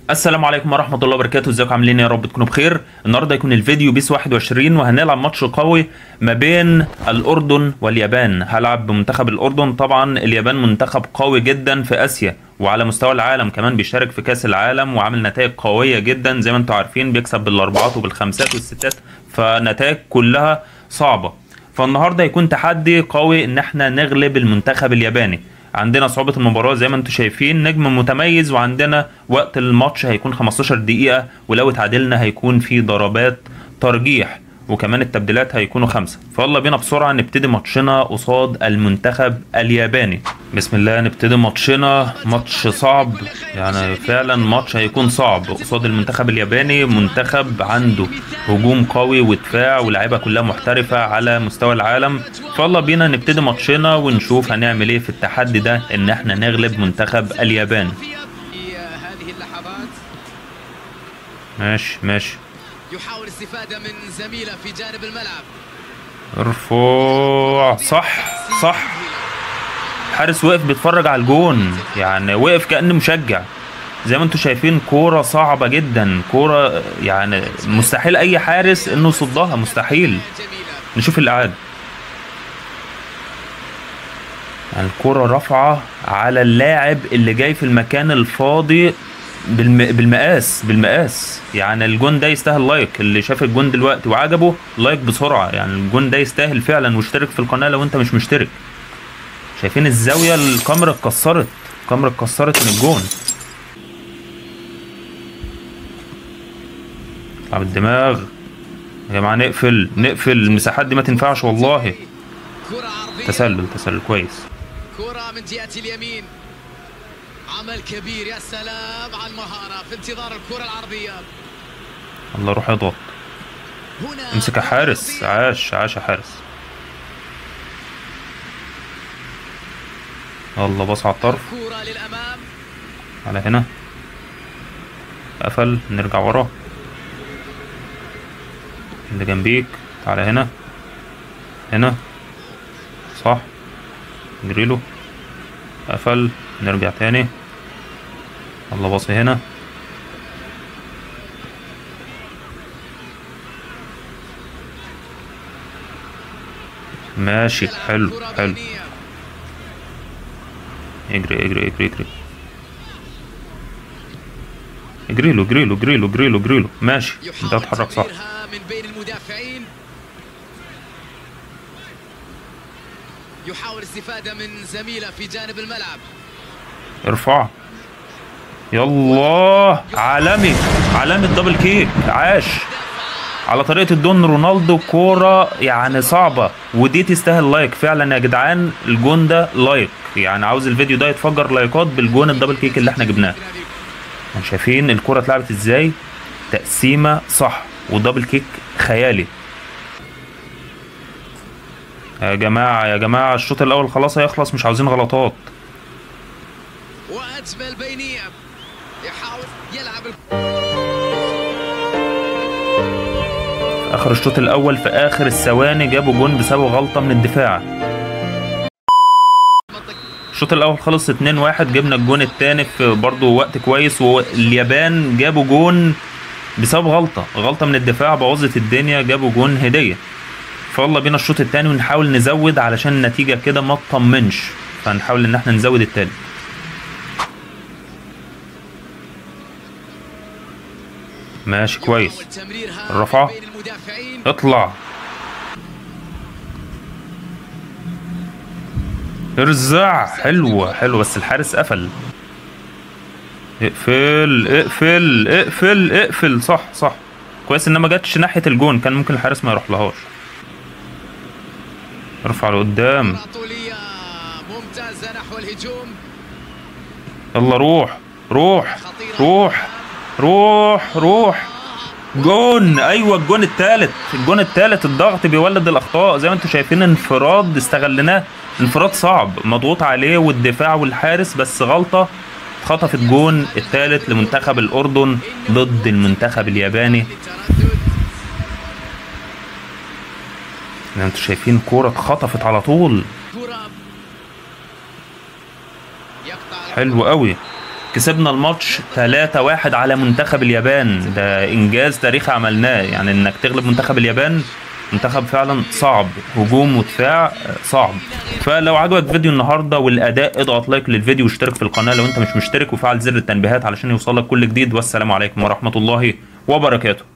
السلام عليكم ورحمة الله وبركاته ازيكم عاملين إيه؟ يا رب تكونوا بخير النهاردة يكون الفيديو بيس 21 وهنلعب ماتش قوي ما بين الأردن واليابان هلعب بمنتخب الأردن طبعا اليابان منتخب قوي جدا في آسيا وعلى مستوى العالم كمان بيشارك في كأس العالم وعامل نتائج قوية جدا زي ما انتم عارفين بيكسب بالأربعات وبالخمسات والستات فنتائج كلها صعبة فالنهارده هيكون تحدي قوي ان احنا نغلب المنتخب الياباني عندنا صعوبة المباراة زي ما انتم شايفين نجم متميز وعندنا وقت الماتش هيكون 15 دقيقة ولو اتعادلنا هيكون في ضربات ترجيح وكمان التبديلات هيكونوا خمسة فيلا بينا بسرعة نبتدي ماتشنا قصاد المنتخب الياباني بسم الله نبتدي ماتشنا ماتش صعب يعني فعلا ماتش هيكون صعب قصاد المنتخب الياباني منتخب عنده هجوم قوي ودفاع ولاعيبة كلها محترفة على مستوى العالم فيلا بينا نبتدي ماتشنا ونشوف هنعمل ايه في التحدي ده ان احنا نغلب منتخب اليابان في هذه اللحظات ماشي ماشي يحاول الاستفادة من زميله في جانب الملعب ارفع صح صح حارس وقف بيتفرج على الجون يعني وقف كأنه مشجع زي ما انتم شايفين كورة صعبة جدا كورة يعني مستحيل اي حارس انه يصدها مستحيل جميلة نشوف الإعادة يعني الكرة رافعة على اللاعب اللي جاي في المكان الفاضي بالم... بالمقاس بالمقاس يعني الجون ده يستاهل لايك اللي شاف الجون دلوقتي وعجبه لايك بسرعة يعني الجون ده يستاهل فعلا واشترك في القناة لو انت مش مشترك شايفين الزاوية الكاميرا اتكسرت الكاميرا اتكسرت من الجون طب الدماغ يا جماعة نقفل نقفل المساحات دي ما تنفعش والله كرة عرضية تسلل تسلل كويس كرة من جهة اليمين عمل كبير يا سلام على المهارة في انتظار الكرة العرضية الله روح اضغط هنا امسك يا حارس عاش عاش يا حارس الله باص على الطرف كرة للأمام على هنا قفل نرجع ورا اللي جنبيك تعالى هنا هنا صح نجريله قفل نرجع تاني الله باصي هنا ماشي يلعب حلو كرة حلو بينية. اجري اجري اجري اجري اجري له اجري له اجري له اجري له اجري له ماشي انت يحاول اتحرك صح تمريرها من بين المدافعين يحاول الاستفادة من زميله في جانب الملعب ارفع يلا عالمي عالمي الدبل كيك عاش على طريقة الدون رونالدو كورة يعني صعبة ودي تستاهل لايك فعلا يا جدعان الجون ده لايك يعني عاوز الفيديو ده يتفجر لايكات بالجون الدبل كيك اللي احنا جبناه يعني شايفين الكرة اتلعبت ازاي تقسيمة صح ودبل كيك خيالي يا جماعة يا جماعة الشوط الأول خلاص هيخلص مش عاوزين غلطات واجمل بينيه يحاول يلعب في آخر الشوط الأول في آخر الثواني جابوا جون بسبب غلطة من الدفاع المنطقة الشوط الأول خلص 2-1 جبنا الجون التاني في برضه وقت كويس واليابان جابوا جون بسبب غلطة غلطة من الدفاع بوظت الدنيا جابوا جون هدية فيلا بينا الشوط التاني ونحاول نزود علشان النتيجة كده ما تطمنش فنحاول إن احنا نزود التالت ماشي كويس يحاول تمريرها الرفعة. من بين المدافعين اطلع ارزع حلوة حلوة بس الحارس قفل اقفل اقفل اقفل اقفل صح صح كويس انها ما جاتش ناحية الجون كان ممكن الحارس ما يروح لهاش ارفع لقدام كرة طولية ممتازة نحو الهجوم يلا روح روح روح روح روح جون ايوه الجون الثالث الجون الثالث الضغط بيولد الاخطاء زي ما انتم شايفين انفراد استغلناه انفراد صعب مضغوط عليه والدفاع والحارس بس غلطه خطفت جون الثالث لمنتخب الاردن ضد المنتخب الياباني للتردد زي ما انتم شايفين كوره اتخطفت على طول كرة يقطع حلو قوي كسبنا الماتش 3-1 على منتخب اليابان ده انجاز تاريخي عملناه يعني انك تغلب منتخب اليابان منتخب فعلا صعب هجوم ودفاع صعب فلو عجبك فيديو النهارده والاداء اضغط لايك للفيديو واشترك في القناه لو انت مش مشترك وفعل زر التنبيهات علشان يوصلك كل جديد والسلام عليكم ورحمه الله وبركاته